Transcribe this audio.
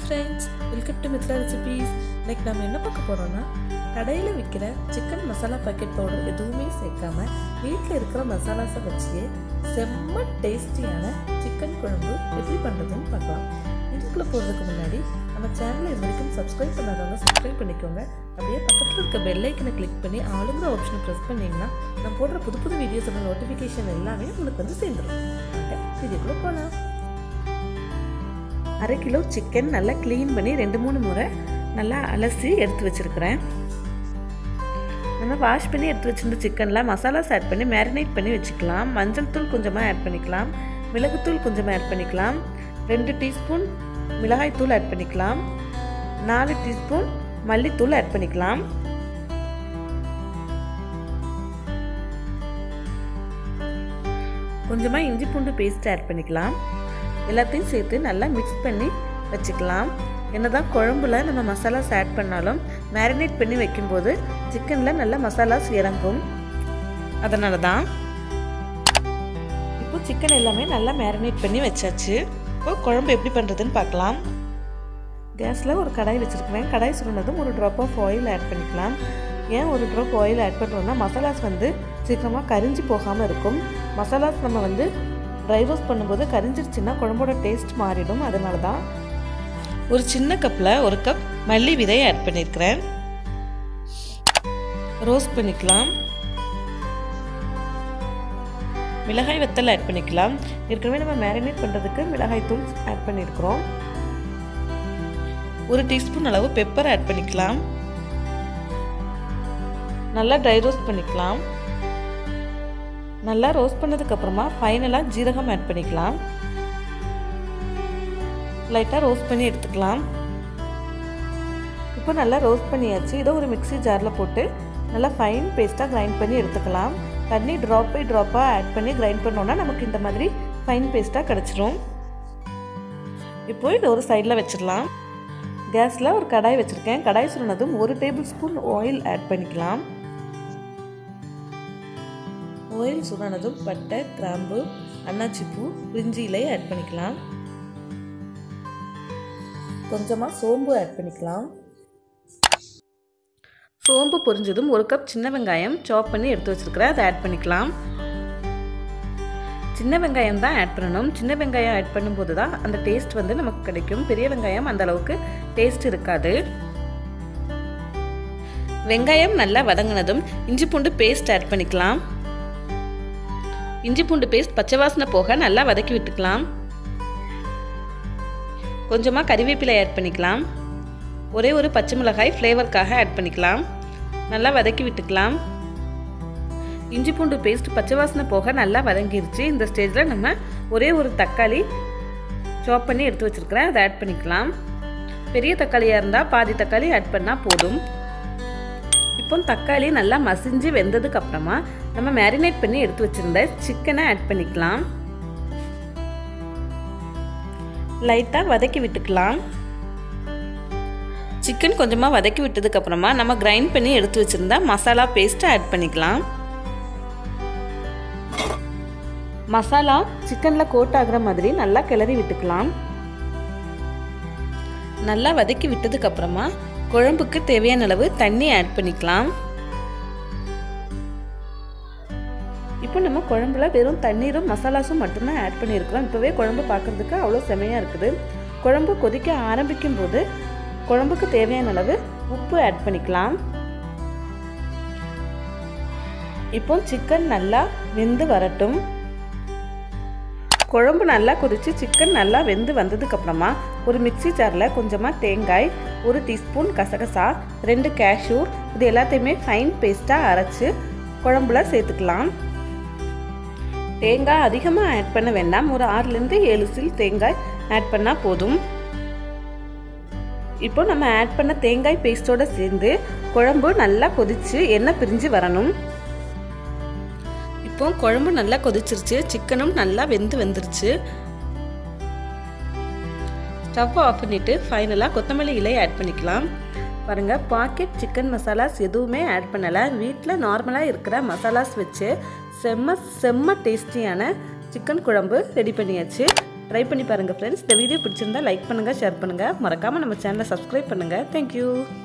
friends welcome to Mithra recipes இன்னைக்கு நம்ம என்ன பார்க்க போகிறோம்னா கடையில் விற்கிற சிக்கன் மசாலா பாக்கெட் பவுடர் எதுவுமே சேர்க்காம வீட்டில் இருக்கிற மசாலாஸை வச்சே செம்ம டேஸ்டியான சிக்கன் குழம்பு எப்படி பண்ணுறதுன்னு பார்க்கலாம் வீட்டுக்குள்ளே போகிறதுக்கு முன்னாடி நம்ம சேனலை இது வரைக்கும் சப்ஸ்கிரைப் பண்ணாதவங்க சப்ஸ்கிரைப் பண்ணிக்கோங்க அப்படியே பக்கத்தில் இருக்க பெல் ஐக்கனை கிளிக் பண்ணி ஆளுங்கிற ஆப்ஷனை ப்ரெஸ் பண்ணிங்கன்னா நான் போடுற புது புது வீடியோஸோட நோட்டிஃபிகேஷன் எல்லாமே உங்களுக்கு வந்து சேர்ந்துடும் வீடியோக்குள்ளே போகலாம் அரை கிலோ சிக்கன் நல்லா க்ளீன் பண்ணி ரெண்டு மூணு முறை நல்லா அலசி எடுத்து வச்சுருக்கிறேன் நம்ம வாஷ் பண்ணி எடுத்து வச்சிருந்த சிக்கனில் மசாலாஸ் ஆட் பண்ணி மேரினேட் பண்ணி வச்சுக்கலாம் மஞ்சள் தூள் கொஞ்சமாக ஆட் பண்ணிக்கலாம் மிளகுத்தூள் கொஞ்சமாக ஆட் பண்ணிக்கலாம் ரெண்டு டீஸ்பூன் மிளகாய் தூள் ஆட் பண்ணிக்கலாம் நாலு டீஸ்பூன் மல்லித்தூள் ஆட் பண்ணிக்கலாம் கொஞ்சமாக இஞ்சி பூண்டு பேஸ்ட் ஆட் பண்ணிக்கலாம் எல்லாத்தையும் சேர்த்து நல்லா மிக்ஸ் பண்ணி வச்சுக்கலாம் என்னதான் குழம்புல நம்ம மசாலாஸ் ஆட் பண்ணாலும் மேரினேட் பண்ணி வைக்கும்போது சிக்கனில் நல்ல மசாலாஸ் இறங்கும் அதனால தான் இப்போ சிக்கன் எல்லாமே நல்லா மேரினேட் பண்ணி வச்சாச்சு இப்போ குழம்பு எப்படி பண்ணுறதுன்னு பார்க்கலாம் கேஸில் ஒரு கடாய் வச்சுருக்கிறேன் கடாய் சுருண்டதும் ஒரு ட்ராப் ஆஃப் ஆயில் ஆட் பண்ணிக்கலாம் ஏன் ஒரு ட்ராப் ஆயில் ஆட் பண்ணுறோம்னா மசாலாஸ் வந்து சீக்கிரமாக கரிஞ்சு போகாமல் இருக்கும் மசாலாஸ் நம்ம வந்து ட்ரை ரோஸ்ட் பண்ணும்போது கரிஞ்சிருச்சுன்னா குழம்போட டேஸ்ட் மாறிடும் அதனால தான் ஒரு சின்ன கப்பில் ஒரு கப் மல்லி விதை ஆட் பண்ணியிருக்கிறேன் ரோஸ்ட் பண்ணிக்கலாம் மிளகாய் வத்தல் ஆட் பண்ணிக்கலாம் ஏற்கனவே நம்ம மேரினேட் பண்ணுறதுக்கு மிளகாய் தூள் ஆட் பண்ணியிருக்கிறோம் ஒரு டீஸ்பூன் அளவு பெப்பர் ஆட் பண்ணிக்கலாம் நல்லா ட்ரை ரோஸ்ட் பண்ணிக்கலாம் நல்லா ரோஸ்ட் பண்ணதுக்கப்புறமா ஃபைனலாக ஜீரகம் ஆட் பண்ணிக்கலாம் லைட்டாக ரோஸ்ட் பண்ணி எடுத்துக்கலாம் இப்போ நல்லா ரோஸ்ட் பண்ணியாச்சு இதை ஒரு மிக்சி ஜாரில் போட்டு நல்லா ஃபைன் பேஸ்ட்டாக கிரைண்ட் பண்ணி எடுத்துக்கலாம் தண்ணி ட்ராப் பை ட்ராப்பாக ஆட் பண்ணி கிரைண்ட் பண்ணோன்னா நமக்கு இந்த மாதிரி ஃபைன் பேஸ்ட்டாக கிடச்சிரும் இப்போ இதை ஒரு சைடில் வச்சிடலாம் கேஸில் ஒரு கடாய் வச்சுருக்கேன் கடாய் சுருனதும் ஒரு டேபிள் ஸ்பூன் ஆயில் ஆட் பண்ணிக்கலாம் ஆயில் சுடானதும் பட்டை கிராம்பு அன்னாச்சிப்பூ பிரிஞ்சி இலை ஆட் பண்ணிக்கலாம் கொஞ்சமாக சோம்பு ஆட் பண்ணிக்கலாம் சோம்பு பொரிஞ்சதும் ஒரு கப் சின்ன வெங்காயம் சாப் பண்ணி எடுத்து வச்சுருக்கிறேன் அதை ஆட் பண்ணிக்கலாம் சின்ன வெங்காயம் தான் ஆட் பண்ணணும் சின்ன வெங்காயம் ஆட் பண்ணும்போது தான் அந்த டேஸ்ட் வந்து நமக்கு கிடைக்கும் பெரிய வெங்காயம் அந்த அளவுக்கு டேஸ்ட் இருக்காது வெங்காயம் நல்லா வதங்கினதும் இஞ்சி பூண்டு பேஸ்ட் ஆட் பண்ணிக்கலாம் இஞ்சி பூண்டு பேஸ்ட் பச்சை வாசனை போக நல்லா வதக்கி விட்டுக்கலாம் கொஞ்சமாக கறிவேப்பிலை ஆட் பண்ணிக்கலாம் ஒரே ஒரு பச்சை மிளகாய் ஃப்ளேவருக்காக ஆட் பண்ணிக்கலாம் நல்லா வதக்கி விட்டுக்கலாம் இஞ்சி பூண்டு பேஸ்ட் பச்சை வாசனை போக நல்லா வதங்கிருச்சு இந்த ஸ்டேஜில் நம்ம ஒரே ஒரு தக்காளி சாப் பண்ணி எடுத்து வச்சுருக்கிறேன் அதை ஆட் பண்ணிக்கலாம் பெரிய தக்காளியாக இருந்தால் பாதி தக்காளி ஆட் பண்ணால் போதும் இப்போ தக்காளி நல்லா மசிஞ்சு வெந்ததுக்கு அப்புறமா நம்ம மேரினேட் பண்ணி எடுத்து வச்சிருந்த சிக்கனை ஆட் பண்ணிக்கலாம் லைட்டாக வதக்கி விட்டுக்கலாம் சிக்கன் கொஞ்சமாக வதக்கி விட்டதுக்கு அப்புறமா நம்ம கிரைண்ட் பண்ணி எடுத்து வச்சிருந்தா மசாலா பேஸ்ட்டை ஆட் பண்ணிக்கலாம் மசாலா சிக்கனில் கோட் ஆகிற மாதிரி நல்லா கிளறி விட்டுக்கலாம் நல்லா வதக்கி விட்டதுக்கு அப்புறமா குழம்புக்கு தேவையான அளவு தண்ணி ஆட் பண்ணிக்கலாம் இப்போ நம்ம குழம்புல வெறும் தண்ணீரும் மசாலாஸும் மட்டும்தான் ஆட் பண்ணியிருக்கிறோம் இப்போவே குழம்பு பார்க்குறதுக்கு அவ்வளோ செமையாக இருக்குது குழம்பு கொதிக்க ஆரம்பிக்கும் போது குழம்புக்கு தேவையான அளவு உப்பு ஆட் பண்ணிக்கலாம் இப்போ சிக்கன் நல்லா வெந்து வரட்டும் குழம்பு நல்லா கொதித்து சிக்கன் நல்லா வெந்து வந்ததுக்கப்புறமா ஒரு மிக்சி ஜாரில் கொஞ்சமாக தேங்காய் ஒரு டீஸ்பூன் கசகசா ரெண்டு கேஷ்யூ இது எல்லாத்தையுமே ஃபைன் பேஸ்ட்டாக அரைச்சி குழம்புல சேர்த்துக்கலாம் தேங்காய் அதிகமாக ஆட் பண்ண வேண்டாம் ஒரு ஆறுலேருந்து ஏழு சில் தேங்காய் ஆட் பண்ணால் போதும் இப்போ நம்ம ஆட் பண்ண தேங்காய் பேஸ்ட்டோடு சேர்ந்து குழம்பு நல்லா கொதித்து எண்ணெய் பிரிஞ்சு வரணும் இப்போ குழம்பு நல்லா கொதிச்சிருச்சு சிக்கனும் நல்லா வெந்து வந்துருச்சு ஸ்டவ் ஆஃப் பண்ணிவிட்டு ஃபைனலாக கொத்தமல்லி இலை ஆட் பண்ணிக்கலாம் பாருங்கள் பாக்கெட் சிக்கன் மசாலாஸ் எதுவுமே ஆட் பண்ணலை வீட்டில் நார்மலாக இருக்கிற மசாலாஸ் வச்சு செம்ம செம்ம டேஸ்டியான சிக்கன் குழம்பு ரெடி பண்ணியாச்சு ட்ரை பண்ணி பாருங்கள் ஃப்ரெண்ட்ஸ் இந்த வீடியோ பிடிச்சிருந்தா லைக் பண்ணுங்கள் ஷேர் பண்ணுங்கள் மறக்காமல் நம்ம சேனலை சப்ஸ்கிரைப் பண்ணுங்கள் தேங்க்யூ